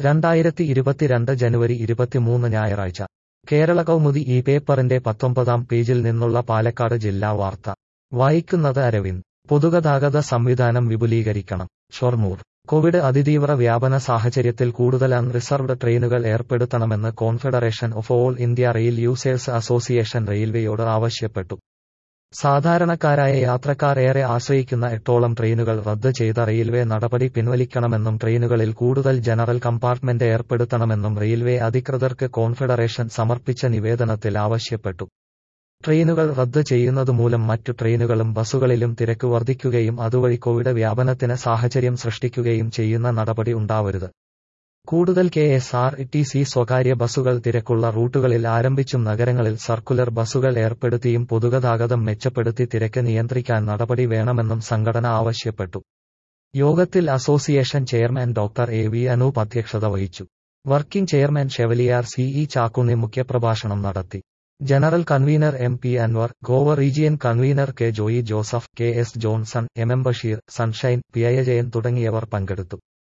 രണ്ടായിരത്തി ഇരുപത്തിരണ്ട് ജനുവരി ഇരുപത്തിമൂന്ന് ഞായറാഴ്ച കേരള കൗമുദി ഈ പേപ്പറിന്റെ പത്തൊമ്പതാം പേജിൽ നിന്നുള്ള പാലക്കാട് ജില്ലാ വാർത്ത വായിക്കുന്നത് അരവിന്ദ് പൊതുഗതാഗത സംവിധാനം വിപുലീകരിക്കണം ഷൊർണൂർ കോവിഡ് അതിതീവ്ര വ്യാപന സാഹചര്യത്തിൽ കൂടുതൽ അൺറിസർവ്ഡ് ട്രെയിനുകൾ ഏർപ്പെടുത്തണമെന്ന് confederation of all India rail users association റെയിൽവേയോട് ആവശ്യപ്പെട്ടു സാധാരണക്കാരായ യാത്രക്കാർ ഏറെ ആശ്രയിക്കുന്ന എട്ടോളം ട്രെയിനുകൾ റദ്ദ് ചെയ്ത റെയിൽവേ നടപടി പിൻവലിക്കണമെന്നും ട്രെയിനുകളിൽ കൂടുതൽ ജനറൽ കമ്പാർട്ട്മെന്റ് ഏർപ്പെടുത്തണമെന്നും റെയിൽവേ അധികൃതർക്ക് കോൺഫെഡറേഷൻ സമർപ്പിച്ച നിവേദനത്തിൽ ആവശ്യപ്പെട്ടു ട്രെയിനുകൾ റദ്ദ് ചെയ്യുന്നതുമൂലം മറ്റു ട്രെയിനുകളും ബസ്സുകളിലും തിരക്ക് വർദ്ധിക്കുകയും അതുവഴി കോവിഡ് വ്യാപനത്തിന് സാഹചര്യം സൃഷ്ടിക്കുകയും ചെയ്യുന്ന നടപടി ഉണ്ടാവരുത് കൂടുതൽ K S R T C സ്വകാര്യ ബസ്സുകൾ തിരക്കുള്ള റൂട്ടുകളിൽ ആരംഭിച്ചും നഗരങ്ങളിൽ സർക്കുലർ ബസ്സുകൾ ഏർപ്പെടുത്തിയും പൊതുഗതാഗതം മെച്ചപ്പെടുത്തി തിരക്ക് നിയന്ത്രിക്കാൻ നടപടി വേണമെന്നും സംഘടന ആവശ്യപ്പെട്ടു യോഗത്തിൽ association chairman doctor A V Anoop അധ്യക്ഷത വഹിച്ചു working chairman chevalier C E Chakkunni മുഖ്യപ്രഭാഷണം നടത്തി general convener M P Anwar Goa region convener K Joy Joseph K S Johnson M M Basheer Sunshine P Ajayan തുടങ്ങിയവർ പങ്കെടുത്തു